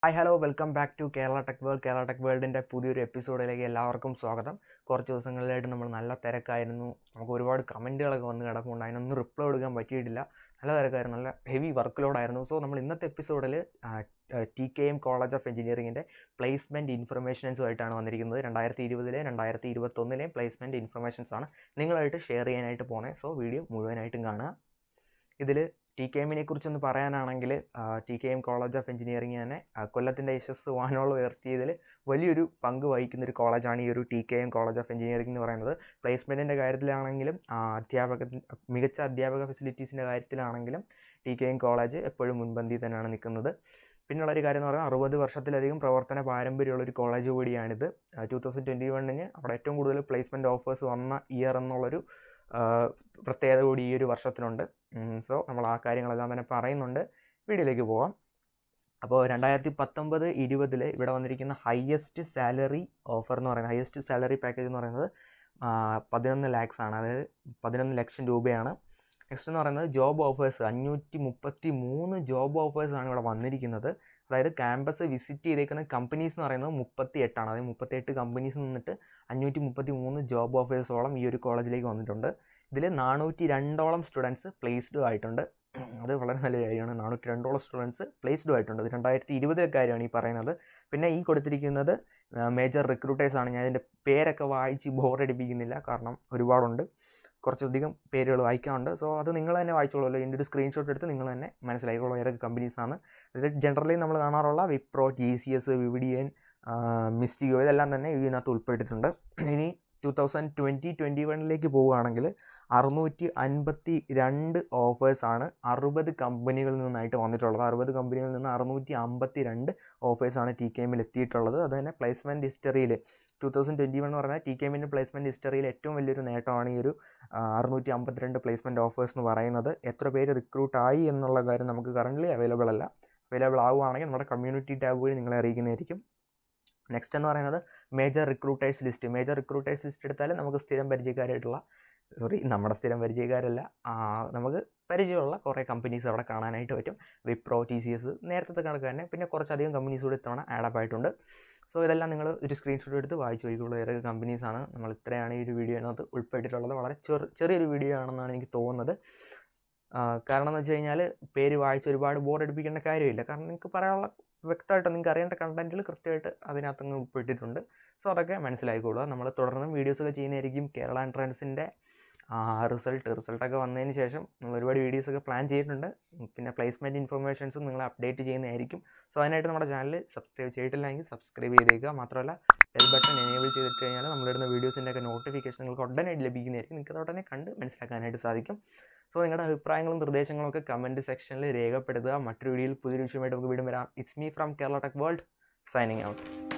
hi hello welcome back to Kerala tech world Kerala tech വേൾഡിൻ്റെ പുതിയൊരു എപ്പിസോഡിലേക്ക് എല്ലാവർക്കും സ്വാഗതം കുറച്ച് ദിവസങ്ങളിലായിട്ട് നമ്മൾ നല്ല തിരക്കായിരുന്നു നമുക്ക് ഒരുപാട് കമൻറ്റുകളൊക്കെ വന്ന് കിടപ്പുണ്ട് അതിനൊന്നും റിപ്ലൈ കൊടുക്കാൻ പറ്റിയിട്ടില്ല നല്ല തിരക്കായിരുന്നു നല്ല ഹെവി വർക്ക് ലോഡായിരുന്നു സോ നമ്മൾ ഇന്നത്തെ എപ്പിസോഡിൽ T K M college of എഞ്ചിനീയറിങ്ങിൻ്റെ പ്ലേസ്മെൻറ്റ് ഇൻഫർമേഷൻസുമായിട്ടാണ് വന്നിരിക്കുന്നത് രണ്ടായിരത്തി ഇരുപതിലെ രണ്ടായിരത്തി ഇരുപത്തൊന്നിലെയും പ്ലേസ്മെൻറ്റ് ഇൻഫർമേഷൻസ് ആണ് നിങ്ങളായിട്ട് ഷെയർ ചെയ്യാനായിട്ട് പോകുന്നത് സോ വീഡിയോ മുഴുവനായിട്ടും കാണുക ഇതിൽ ടി കെ എമ്മിനെ കുറിച്ചൊന്ന് പറയാനാണെങ്കിൽ T K M college of engineering തന്നെ ആ, കൊല്ലത്തിൻ്റെ യശസ് വാനോളം ഉയർത്തിയതിൽ വലിയൊരു പങ്ക് വഹിക്കുന്ന ഒരു കോളേജാണ് ഈ ഒരു T K M college of engineering എന്ന് പറയുന്നത് പ്ലേസ്മെൻറ്റിൻ്റെ കാര്യത്തിലാണെങ്കിലും ആ, അധ്യാപക മികച്ച അധ്യാപക ഫെസിലിറ്റീസിൻ്റെ കാര്യത്തിലാണെങ്കിലും ടി കെ എം കോളേജ് എപ്പോഴും മുൻപന്തിയിൽ തന്നെയാണ് നിൽക്കുന്നത് പിന്നുള്ളൊരു കാര്യം എന്ന് പറഞ്ഞാൽ അറുപത് വർഷത്തിലധികം പ്രവർത്തന പാരമ്പര്യമുള്ള ഒരു കോളേജ് കൂടിയാണിത് ടു തൗസൻഡ് ട്വൻറ്റി വണ്ണിന് അവിടെ ഏറ്റവും കൂടുതൽ പ്ലേസ്മെൻറ്റ് ഓഫേഴ്സ് വന്ന ഇയർ എന്നുള്ളൊരു ആ, പ്രത്യേകത കൂടി ഈ ഒരു വർഷത്തിലുണ്ട് സോ നമ്മൾ ആ കാര്യങ്ങളെല്ലാം തന്നെ പറയുന്നുണ്ട് വീഡിയോയിലേക്ക് പോവാം അപ്പോൾ രണ്ടായിരത്തി പത്തൊമ്പത് ഇരുപതിൽ ഇവിടെ വന്നിരിക്കുന്ന ഹയസ്റ്റ് സാലറി ഓഫർ എന്ന് പറയുന്നത് ഹയസ്റ്റ് സാലറി പാക്കേജ് എന്ന് പറയുന്നത് ആ, പതിനൊന്ന് ലാക്സ് ആണ് അതായത് പതിനൊന്ന് ലക്ഷം രൂപയാണ് നെക്സ്റ്റ് എന്ന് പറയുന്നത് ജോബ് ഓഫേഴ്സ് അഞ്ഞൂറ്റി മുപ്പത്തി മൂന്ന് ജോബ് ഓഫേഴ്സാണ് ഇവിടെ വന്നിരിക്കുന്നത് അതായത് ക്യാമ്പസ് വിസിറ്റ് ചെയ്തേക്കുന്ന കമ്പനീസ് എന്ന് പറയുന്നത് മുപ്പത്തി എട്ടാണ് അതായത് മുപ്പത്തെട്ട് കമ്പനീസ് നിന്നിട്ട് അഞ്ഞൂറ്റി മുപ്പത്തി മൂന്ന് ജോബ് ഓഫേഴ്സോളം ഈ ഒരു കോളേജിലേക്ക് വന്നിട്ടുണ്ട് ഇതിൽ നാനൂറ്റി രണ്ടോളം സ്റ്റുഡൻസ് പ്ലേസ്ഡ് ആയിട്ടുണ്ട് അത് വളരെ നല്ലൊരു കാര്യമാണ് നാനൂറ്റി രണ്ടോളം സ്റ്റുഡൻസ് പ്ലേസ്ഡ് ആയിട്ടുണ്ട് ഇത് രണ്ടായിരത്തി ഇരുപതിലെ കാര്യമാണ് ഈ പറയുന്നത് പിന്നെ ഈ കൊടുത്തിരിക്കുന്നത് മേജർ റിക്രൂട്ടേഴ്സ് ആണ് ഞാൻ ഇതിൻ്റെ പേരൊക്കെ വായിച്ച് ബോറടിപ്പിക്കുന്നില്ല കാരണം ഒരുപാടുണ്ട് കുറച്ചധികം പേരുകൾ വായിക്കാനുണ്ട് സോ അത് നിങ്ങൾ തന്നെ വായിച്ചോളൂ ഇതിൻ്റെ ഒരു സ്ക്രീൻഷോട്ട് എടുത്ത് നിങ്ങൾ തന്നെ മനസ്സിലാക്കിക്കോളൂ ഏതൊക്കെ കമ്പനീസാണ് ഇതിൽ ജനറലി നമ്മൾ കാണാറുള്ള വിപ്രോ ടി സി എസ് വിവിഡിയൻ മിസ്റ്റിഗോ ഇതെല്ലാം തന്നെ ഇതിനകത്ത് ഉൾപ്പെട്ടിട്ടുണ്ട് ഇനി ടു തൗസൻഡ് ട്വൻറ്റി ട്വൻറ്റി വണ്ണിലേക്ക് പോവുകയാണെങ്കിൽ അറുന്നൂറ്റി അൻപത്തി രണ്ട് ഓഫേഴ്സാണ് അറുപത് കമ്പനികളിൽ നിന്നായിട്ട് വന്നിട്ടുള്ളത് അറുപത് കമ്പനികളിൽ നിന്ന് അറുന്നൂറ്റി അമ്പത്തി രണ്ട് ഓഫേഴ്സാണ് ടി കെ എമ്മിൽ എത്തിയിട്ടുള്ളത് അത് തന്നെ പ്ലേസ്മെൻറ്റ് ഹിസ്റ്ററിയിൽ ടു തൗസൻഡ് ട്വൻറ്റി വൺ എന്ന് പറഞ്ഞാൽ ടി കെ എമ്മിൻ്റെ പ്ലേസ്മെൻറ്റ് ഹിസ്റ്ററിയിൽ ഏറ്റവും വലിയൊരു നേട്ടമാണ് ഈ ഒരു അറുന്നൂറ്റി അമ്പത്തിരണ്ട് പ്ലേസ്മെൻറ്റ് ഓഫേഴ്സ് എന്ന് പറയുന്നത് എത്ര പേര് റിക്രൂട്ട് ആയി എന്നുള്ള കാര്യം നമുക്ക് കറൻ്റ്ലി അവൈലബിൾ അല്ല അവൈലബിൾ ആവുകയാണെങ്കിൽ നമ്മുടെ കമ്മ്യൂണിറ്റി ടാബ് വഴി നിങ്ങളെ അറിയിക്കുന്നതായിരിക്കും നെക്സ്റ്റ് എന്ന് പറയുന്നത് major recruiters list major recruiters list എടുത്താൽ നമുക്ക് സ്ഥിരം പരിചയക്കാരായിട്ടുള്ള സോറി നമ്മുടെ സ്ഥിരം പരിചയക്കാരല്ല ആ, നമുക്ക് പരിചയമുള്ള കുറേ കമ്പനീസ് അവിടെ കാണാനായിട്ട് പറ്റും വിപ്രോ ടി സി എസ് നേരത്തെ കണക്ക് തന്നെ പിന്നെ കുറച്ചധികം കമ്പനീസ് കൂടി ഇത്തവണ ആഡപ്പ് ആയിട്ടുണ്ട് സോ ഇതെല്ലാം നിങ്ങൾ ഒരു സ്ക്രീൻഷോട്ട് എടുത്ത് വായിച്ചു നോക്കിയുള്ളൂ ഏതൊക്കെ കമ്പനീസാണ് നമ്മൾ ഇത്രയാണ് ഈ ഒരു വീഡിയോനകത്ത് ഉൾപ്പെട്ടിട്ടുള്ളത് വളരെ ചെറു ചെറിയൊരു വീഡിയോ ആണെന്നാണ് എനിക്ക് തോന്നുന്നത് ആ, കാരണം എന്ന് വെച്ച് കഴിഞ്ഞാൽ പേര് വായിച്ച് ഒരുപാട് ബോർഡ് അടിപ്പിക്കേണ്ട കാര്യമില്ല കാരണം നിങ്ങൾക്ക് പറയാനുള്ള വ്യക്തമായിട്ട് നിങ്ങൾക്ക് അറിയേണ്ട കണ്ടൻറ്റിൽ കൃത്യമായിട്ട് അതിനകത്തങ്ങ് ഉൾപ്പെട്ടിട്ടുണ്ട് സോ അതൊക്കെ മനസ്സിലായിക്കോളുക നമ്മൾ തുടർന്നും വീഡിയോസൊക്കെ ചെയ്യുന്നതായിരിക്കും കേരള എൻട്രൻസിൻ്റെ റിസൾട്ട് റിസൾട്ടൊക്കെ വന്നതിന് ശേഷം നമ്മൾ ഒരുപാട് വീഡിയോസൊക്കെ പ്ലാൻ ചെയ്തിട്ടുണ്ട് പിന്നെ പ്ലേസ്മെൻറ്റ് ഇൻഫർമേഷൻസും നിങ്ങൾ അപ്ഡേറ്റ് ചെയ്യുന്നതായിരിക്കും സോ അതിനായിട്ട് നമ്മുടെ ചാനൽ സബ്സ്ക്രൈബ് ചെയ്തിട്ടില്ലെങ്കിൽ സബ്സ്ക്രൈബ് ചെയ്തേക്കുക മാത്രമല്ല ബെൽ ബട്ടൺ എനേബിൾ ചെയ്തിട്ട് കഴിഞ്ഞാൽ നമ്മളിടുന്ന വീഡിയോസിൻ്റെ ഒക്കെ നോട്ടിഫിക്കേഷൻ നിങ്ങൾക്ക് ഉടനെ ലഭിക്കുന്നതായിരിക്കും നിങ്ങൾക്ക് അത് ഉടനെ കണ്ട് മനസ്സിലാക്കാനായിട്ട് സാധിക്കും സോ നിങ്ങളുടെ അഭിപ്രായങ്ങളും നിർദ്ദേശങ്ങളും ഒക്കെ കമൻറ്റ് സെക്ഷനിൽ രേഖപ്പെടുത്തുക മറ്റൊരു വീഡിയോയിൽ പുതിയൊരു വിഷയമായിട്ട് നമുക്ക് വീണ്ടും വരാം it's me from Kerala tech world signing out